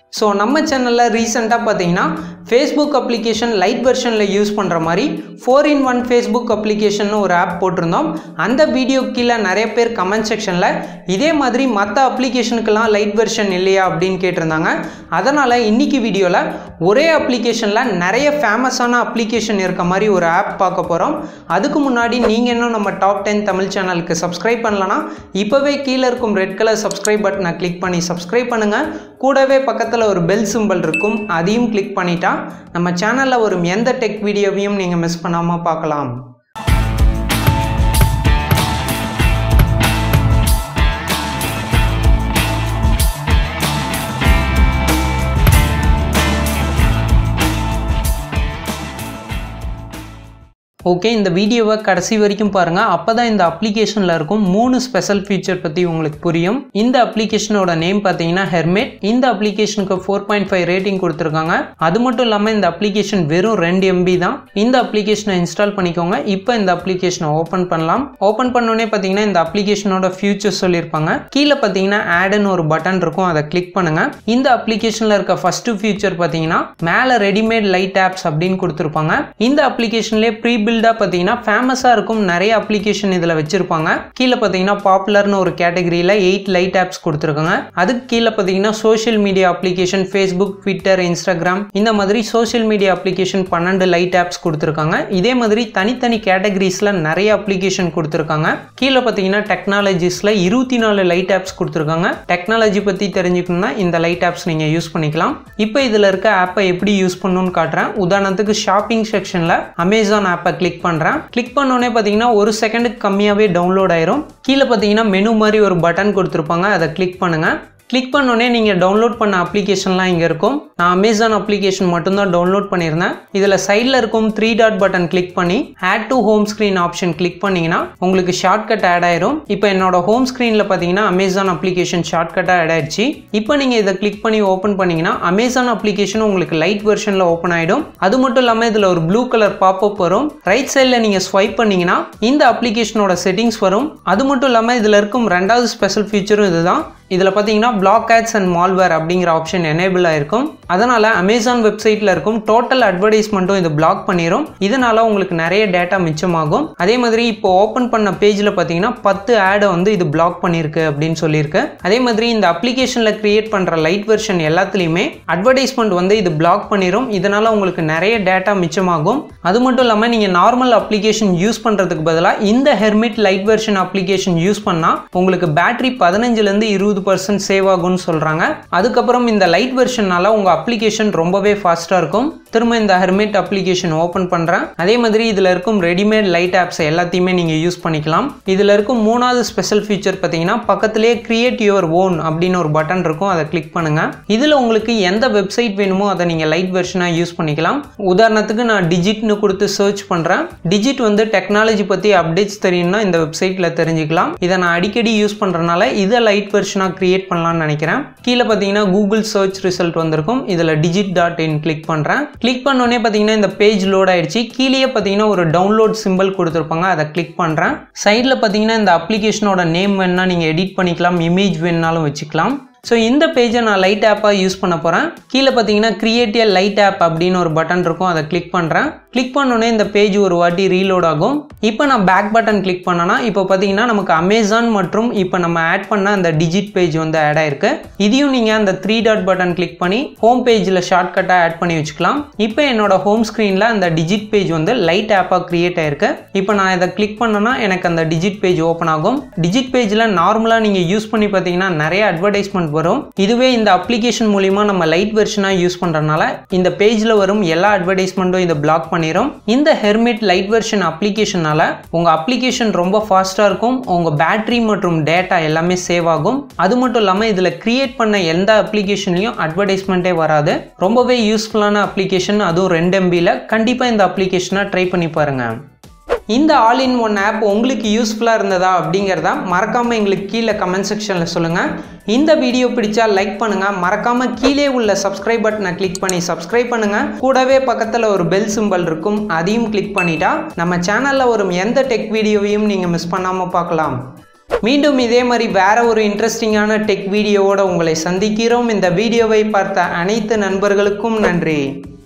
so நம்ம சேனலில் ரீசெண்டாக பார்த்தீங்கன்னா ஃபேஸ்புக் அப்ளிகேஷன் லைட் வெர்ஷனில் யூஸ் பண்ணுற மாதிரி four in one Facebook application ஒரு ஆப் போட்டிருந்தோம் அந்த வீடியோ கீழே நிறைய பேர் கமெண்ட் செக்ஷனில் இதே மாதிரி மற்ற அப்ளிகேஷனுக்கெல்லாம் லைட் வெர்ஷன் இல்லையா அப்படின்னு கேட்டிருந்தாங்க அதனால் இன்னைக்கு வீடியோவில் ஒரே அப்ளிகேஷனில் நிறைய ஃபேமஸான அப்ளிகேஷன் இருக்க மாதிரி ஒரு ஆப் பார்க்க போகிறோம் அதுக்கு முன்னாடி நீங்கள் இன்னும் நம்ம டாப் டென் தமிழ் சேனலுக்கு சப்ஸ்கிரைப் பண்ணலனா இப்போவே கீழே இருக்கும் ரெட் கலர் சப்ஸ்கிரைப் பட்டனை கிளிக் பண்ணி சப்ஸ்கிரைப் பண்ணுங்கள் கூடவே பக்கத்தில் ஒரு பெல் சிம்பல் இருக்கும் அதையும் கிளிக் பண்ணிட்டா நம்ம சேனலில் வரும் எந்த டெக் வீடியோவையும் நீங்கள் மிஸ் பண்ணாமல் பார்க்கலாம் ஓகே இந்த வீடியோவை கடைசி வரைக்கும் பாருங்கள் அப்போ தான் இந்த அப்ளிகேஷனில் இருக்கும் மூணு ஸ்பெஷல் ஃபீச்சர் பற்றி உங்களுக்கு புரியும் இந்த அப்ளிகேஷனோட நேம் பார்த்தீங்கன்னா ஹெர்மேட் இந்த அப்ளிகேஷனுக்கு ஃபோர் பாயிண்ட் ஃபைவ் ரேட்டிங் கொடுத்துருக்காங்க அது மட்டும் இல்லாமல் இந்த அப்ளிகேஷன் வெறும் ரெண்டு எம்பி தான் இந்த அப்ளிகேஷனை இன்ஸ்டால் பண்ணிக்கோங்க இப்போ இந்த அப்ளிகேஷனை ஓப்பன் பண்ணலாம் ஓப்பன் பண்ணோடனே பார்த்தீங்கன்னா இந்த அப்ளிகேஷனோட ஃபியூச்சர்ஸ் சொல்லியிருப்பாங்க கீழே பார்த்தீங்கன்னா ஆடுன்னு ஒரு பட்டன் இருக்கும் அதை கிளிக் பண்ணுங்க இந்த அப்ளிகேஷனில் இருக்க ஃபர்ஸ்ட் ஃபியூச்சர் பார்த்தீங்கன்னா மேலே ரெடிமேட் லைட் ஆப்ஸ் அப்படின்னு கொடுத்துருப்பாங்க இந்த அப்ளிகேஷன்லேயே ப்ரீ பில்டாக பார்த்தீங்கன்னா ஃபேமஸாக இருக்கும் நிறைய அப்ளிகேஷன் இதில் வச்சிருப்பாங்க கீழே பார்த்தீங்கன்னா பாப்புலர்னு ஒரு கேட்டகரியில் எயிட் லைட் ஆப்ஸ் கொடுத்துருக்காங்க அதுக்கு கீழே பார்த்தீங்கன்னா social media application Facebook Twitter Instagram இந்த மாதிரி சோஷியல் மீடியா அப்ளிகேஷன் பன்னெண்டு லைட் ஆப்ஸ் கொடுத்துருக்காங்க இதே மாதிரி தனித்தனி கேட்டகரிஸில் நிறைய அப்ளிகேஷன் கொடுத்துருக்காங்க கீழே பார்த்தீங்கன்னா டெக்னாலஜிஸில் இருபத்தி நாலு லைட் ஆப்ஸ் கொடுத்துருக்காங்க டெக்னாலஜி பற்றி தெரிஞ்சுக்கணும்னா இந்த லைட் ஆப்ஸ் நீங்கள் யூஸ் பண்ணிக்கலாம் இப்போ இதில் இருக்க ஆப்பை எப்படி யூஸ் பண்ணணும்னு காட்டுறேன் உதாரணத்துக்கு ஷாப்பிங் செக்ஷனில் அமேசான் ஆப்பை கிளிக் பண்ணுறேன் கிளிக் பண்ணோடனே பார்த்தீங்கன்னா ஒரு செகண்டுக்கு கம்மியாகவே டவுன்லோட் ஆயிரும் கீழே பார்த்தீங்கன்னா மெனு மாதிரி ஒரு பட்டன் கொடுத்துருப்பாங்க அதை கிளிக் பண்ணுங்கள் கிளிக் பண்ணோடனே நீங்கள் டவுன்லோட் பண்ண அப்ளிகேஷன்லாம் இங்கே இருக்கும் நான் அமேசான் அப்ளிகேஷன் மட்டும்தான் டவுன்லோட் பண்ணியிருந்தேன் இதில் சைடில் இருக்கும் த்ரீ டாட் பட்டன் கிளிக் பண்ணி add to home screen option click பண்ணிங்கன்னா உங்களுக்கு ஷார்ட்கட் ஆட் ஆயிரும் இப்போ என்னோட ஹோம் ஸ்க்ரீனில் பார்த்தீங்கன்னா அமேசான் அப்ளிகேஷன் ஷார்ட்கட்டாக ஆட் ஆயிடுச்சு இப்போ நீங்கள் இதை கிளிக் பண்ணி ஓப்பன் பண்ணிங்கன்னா அமேசான் அப்ளிகேஷன் உங்களுக்கு லைட் வெர்ஷனில் ஓப்பன் ஆகிடும் அது மட்டும் இல்லாமல் இதில் ஒரு ப்ளூ கலர் பாப்அப் வரும் ரைட் சைடில் நீங்கள் ஸ்வைப் பண்ணிங்கன்னா இந்த அப்ளிகேஷனோட செட்டிங்ஸ் வரும் அது மட்டும் இல்லாமல் இதில் இருக்கும் ரெண்டாவது ஸ்பெஷல் ஃபீச்சரும் இதுதான் இதில் பார்த்தீங்கன்னா பிளாக் ஆட்ஸ் அண்ட் மால்வேர் அப்படிங்கிற ஆப்ஷன் எனேபிள் ஆயிருக்கும் அதனால் அமேசான் வெப்சைட்டில் இருக்கும் டோட்டல் அட்வர்டைஸ்மெண்ட்டும் இது பிளாக் பண்ணிடும் இதனால் உங்களுக்கு நிறைய டேட்டா மிச்சமாகும் அதே மாதிரி இப்போ ஓப்பன் பண்ண பேஜில் பார்த்தீங்கன்னா பத்து ஆடை வந்து இது பிளாக் பண்ணியிருக்கு அப்படின்னு சொல்லியிருக்கு அதே மாதிரி இந்த அப்ளிகேஷனில் கிரியேட் பண்ணுற லைட் வெர்ஷன் எல்லாத்துலேயுமே அட்வர்டைஸ்மெண்ட் வந்து இது பிளாக் பண்ணிடும் இதனால் உங்களுக்கு நிறைய டேட்டா மிச்சமாகும் அது மட்டும் இல்லாமல் நீங்கள் நார்மல் அப்ளிகேஷன் யூஸ் பண்ணுறதுக்கு பதிலாக இந்த Hermit lite version application use பண்ணால் உங்களுக்கு பேட்டரி பதினஞ்சுலேருந்து இருபது பர்சன்ட் சேவ் ஆகும்னு சொல்கிறாங்க அதுக்கப்புறம் இந்த லைட் வெர்ஷனால் உங்கள் அப்ளிகேஷன் ரொம்பவே ஃபாஸ்ட்டாக இருக்கும் திரும்ப இந்த ஹெர்மிட் அப்ளிகேஷன் ஓப்பன் பண்ணுறேன் அதே மாதிரி இதில் இருக்கும் ரெடிமேட் லைட் ஆப்ஸ் எல்லாத்தையுமே நீங்கள் யூஸ் பண்ணிக்கலாம் இதில் இருக்கும் மூணாவது ஸ்பெஷல் ஃபீச்சர் பார்த்தீங்கன்னா பக்கத்துலேயே கிரியேட் யுவர் ஓன் அப்படின்னு ஒரு பட்டன் இருக்கும் அதை கிளிக் பண்ணுங்கள் இதில் உங்களுக்கு எந்த வெப்சைட் வேணுமோ அதை நீங்கள் லைட் வெர்ஷனாக யூஸ் பண்ணிக்கலாம் உதாரணத்துக்கு நான் டிஜிட்னு கொடுத்து சர்ச் பண்ணுறேன் டிஜிட் வந்து டெக்னாலஜி பற்றி அப்டேட்ஸ் தெரியும்னா இந்த வெப்சைட்டில் தெரிஞ்சுக்கலாம் இதை நான் அடிக்கடி யூஸ் பண்ணுறதுனால இதை லைட் வெர்ஷனாக கிரியேட் பண்ணலாம்னு நினைக்கிறேன் கீழே பார்த்தீங்கன்னா கூகுள் சர்ச் ரிசல்ட் வந்திருக்கும் இதில் டிஜிட் டாட் இன் கிளிக் பண்ணுறேன் கிளிக் பண்ணோடனே பார்த்தீங்கன்னா இந்த பேஜ் லோட் ஆயிடுச்சு கீழே பார்த்தீங்கன்னா ஒரு டவுன்லோட் சிம்பிள் கொடுத்துருப்பாங்க அதை கிளிக் பண்ணுறேன் சைடில் பார்த்தீங்கன்னா இந்த அப்ளிகேஷனோட நேம் வேணா நீங்கள் எடிட் பண்ணிக்கலாம் இமேஜ் வேணுனாலும் வச்சுக்கலாம் ஸோ இந்த பேஜை நான் லைட் ஆப்பாக யூஸ் பண்ண போகிறேன் கீழே பார்த்தீங்கன்னா கிரியேட் ஏ லைட் ஆப் அப்படின்னு ஒரு பட்டன் இருக்கும் அதை கிளிக் பண்ணுறேன் கிளிக் பண்ணோன்னே இந்த பேஜ் ஒரு வாட்டி ரீலோட் ஆகும் இப்போ நான் பேக் பட்டன் கிளிக் பண்ணனா இப்போ பார்த்தீங்கன்னா நமக்கு அமேசான் மற்றும் இப்போ நம்ம ஆட் பண்ண அந்த டிஜிட் பேஜ் வந்து ஆட் ஆயிருக்கு இதையும் நீங்கள் அந்த த்ரீ டாட் பட்டன் கிளிக் பண்ணி ஹோம் பேஜில் ஷார்ட்கட்டாக ஆட் பண்ணி வச்சுக்கலாம் இப்போ என்னோட ஹோம் ஸ்க்ரீனில் அந்த டிஜிட் பேஜ் வந்து லைட் ஆப்பாக கிரியேட் ஆயிருக்கு இப்போ நான் இதை கிளிக் பண்ணனா எனக்கு அந்த டிஜிட் பேஜ் ஓப்பன் ஆகும் டிஜிட் பேஜில் நார்மலாக நீங்கள் யூஸ் பண்ணி பார்த்தீங்கன்னா நிறைய அட்வர்டைஸ்மெண்ட் வரும் இதுவே இந்த அப்ளிகேஷன் மூலிமா நம்ம லைட் வெர்ஷனாக யூஸ் பண்ணுறதுனால இந்த பேஜில் வரும் எல்லா அட்வர்டைஸ்மெண்ட்டும் இதை பிளாக் பண்ணிடும் இந்த ஹெர்மிட் லைட் வெர்ஷன் அப்ளிகேஷனால உங்கள் அப்ளிகேஷன் ரொம்ப ஃபாஸ்ட்டாக இருக்கும் உங்கள் பேட்டரி மற்றும் டேட்டா எல்லாமே சேவ் ஆகும் அது மட்டும் இல்லாமல் இதில் கிரியேட் பண்ண எந்த அப்ளிகேஷன்லையும் அட்வர்டைஸ்மெண்ட்டே வராது ரொம்பவே யூஸ்ஃபுல்லான அப்ளிகேஷன் அதுவும் ரெண்டு எம்பியில் கண்டிப்பாக இந்த அப்ளிகேஷனை ட்ரை பண்ணி பாருங்கள் இந்த ஆல் இன் ஒன் ஆப் உங்களுக்கு யூஸ்ஃபுல்லாக இருந்ததா அப்படிங்கிறத மறக்காமல் எங்களுக்கு கீழே கமெண்ட் செக்ஷனில் சொல்லுங்கள் இந்த வீடியோ பிடிச்சா லைக் பண்ணுங்கள் மறக்காமல் கீழே உள்ள சப்ஸ்கிரைப் பட்டனை கிளிக் பண்ணி சப்ஸ்கிரைப் பண்ணுங்கள் கூடவே பக்கத்தில் ஒரு பெல் சிம்பல் இருக்கும் அதையும் கிளிக் பண்ணிட்டா நம்ம சேனலில் வரும் எந்த டெக் வீடியோவையும் நீங்கள் மிஸ் பண்ணாமல் பார்க்கலாம் மீண்டும் இதே மாதிரி வேற ஒரு இன்ட்ரெஸ்டிங்கான டெக் வீடியோவோட உங்களை சந்திக்கிறோம் இந்த வீடியோவை பார்த்த அனைத்து நண்பர்களுக்கும் நன்றி